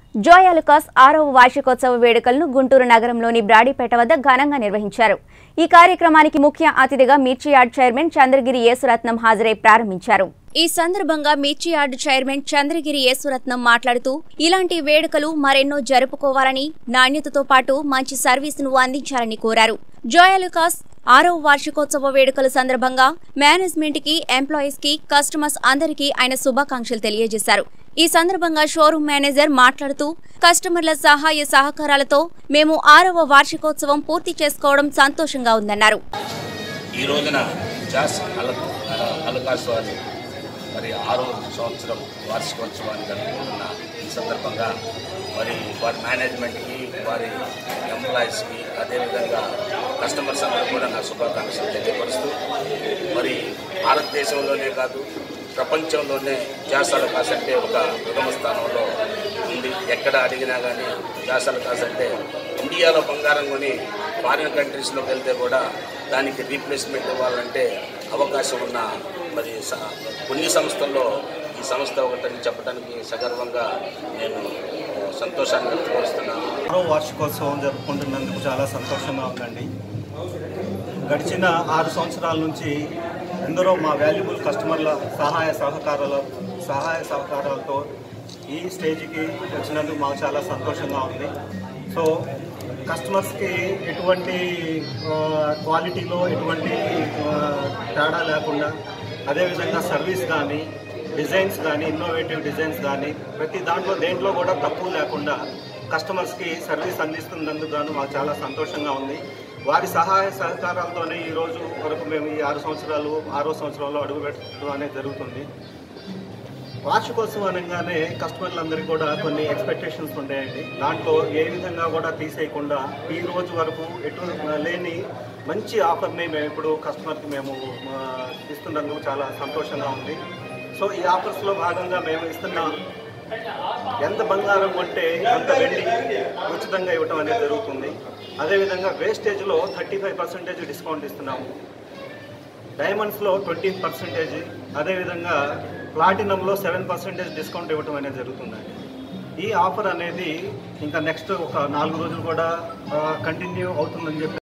జోయాలుకాస్ ఆరవ వార్షికోత్సవ వేడుకలను గుంటూరు నగరంలోని బ్రాడీపేట వద్ద ఘనంగా నిర్వహించారు ఈ కార్యక్రమానికి ముఖ్య అతిథిగా మిర్చి యార్డ్ చైర్మన్ చంద్రగిరి యేసురత్నం హాజరై ప్రారంభించారు ఈ సందర్భంగా మిర్చి యార్డ్ చైర్మన్ చంద్రగిరి యేసురత్నం మాట్లాడుతూ ఇలాంటి వేడుకలు మరెన్నో జరుపుకోవాలని నాణ్యతతో పాటు మంచి సర్వీసును అందించాలని కోరారు జోయాలుకాస్ ఆరవ వార్షికోత్సవ వేడుకల సందర్భంగా మేనేజ్మెంట్ కి ఎంప్లాయీస్ కి కస్టమర్స్ అందరికీ ఆయన శుభాకాంక్షలు తెలియజేశారు ఈ సందర్భంగా షోరూం మేనేజర్ మాట్లాడుతూ కస్టమర్ల సహాయ సహకారాలతో మేము ఆరవ వార్షికోత్సవం పూర్తి చేసుకోవడం సంతోషంగా ఉందన్నారు ఈ రోజున జాస్ అల అల- అలకాస్ వారు మరి ఆరో సంవత్సరం వార్షికోత్సవాన్ని జరుపుకుంటున్న ఈ సందర్భంగా మరి వారి మేనేజ్మెంట్కి వారి ఎంప్లాయీస్కి అదేవిధంగా కస్టమర్స్ అందరూ కూడా నా శుభాకాంక్షలు తెలియపరుస్తూ మరి భారతదేశంలోనే కాదు ప్రపంచంలోనే జాస్ అలకాస్ అంటే ఒక ప్రథమ స్థానంలో ఉంది ఎక్కడ అడిగినా కానీ జాస్ అలకాస్ అంటే ఇండియాలో బంగారం కొని ఫారిన్ కంట్రీస్లోకి వెళ్తే కూడా దానికి రీప్లేస్మెంట్ ఇవ్వాలంటే అవకాశం ఉన్న మరి స- కొన్ని సంస్థల్లో ఈ సంస్థ ఒకటని చెప్పడానికి సగర్వంగా నేను సంతోషాన్ని వ్యక్తపరుస్తున్నాను ఆరో వార్షికోత్సవం జరుపుకుంటున్నందుకు చాలా సంతోషంగా ఉందండి గడిచిన ఆరు సంవత్సరాల నుంచి ఎందరో మా వాల్యుబుల్ కస్టమర్ల సహాయ సహకారాల సహాయ సహకారాలతో ఈ స్టేజ్కి వచ్చినందుకు మాకు చాలా సంతోషంగా ఉంది సో కస్టమర్స్కి ఎటువంటి ఆ, క్వాలిటీలో ఎటువంటి ఆ, తేడా లేకుండా అదేవిధంగా సర్వీస్ కానీ డిజైన్స్ కానీ ఇన్నోవేటివ్ డిజైన్స్ కానీ ప్రతి దాంట్లో దేంట్లో కూడా తక్కువ లేకుండా కస్టమర్స్కి సర్వీస్ అందిస్తున్నందుకు గాను మాకు చాలా సంతోషంగా ఉంది వారి సహాయ సహకారాలతోనే ఈ రోజు వరకు మేము ఈ ఆరు సంవత్సరాలు ఆరో సంవత్సరంలో అడుగుపెట్టడం అనేది జరుగుతుంది వార్షికోత్సవం అనగానే కస్టమర్లందరికీ కూడా కొన్ని ఎక్స్పెక్టేషన్స్ ఉంటాయండి దాంట్లో ఏ విధంగా కూడా తీసేయకుండా ఈ రోజు వరకు ఎటు లేని మంచి ఆఫర్ని మేము ఇప్పుడు కస్టమర్కి మేము ఆ, ఇస్తున్నందుకు చాలా సంతోషంగా ఉంది సో ఈ ఆఫర్స్లో భాగంగా మేము ఇస్తున్న ఎంత బంగారం కొంటే అంత వెండి ఉచితంగా ఇవ్వటం అనేది జరుగుతుంది అదేవిధంగా వేస్టేజ్లో థర్టీ ఫైవ్ పర్సెంటేజ్ డిస్కౌంట్ ఇస్తున్నాము డైమండ్స్లో ట్వంటీ పర్సెంటేజ్ అదేవిధంగా ప్లాటినంలో సెవెన్ పర్సెంటేజ్ డిస్కౌంట్ ఇవ్వటం అనేది జరుగుతుందండి ఈ ఆఫర్ అనేది ఇంకా నెక్స్ట్ ఒక నాలుగు రోజులు కూడా కంటిన్యూ అవుతుందని చెప్పి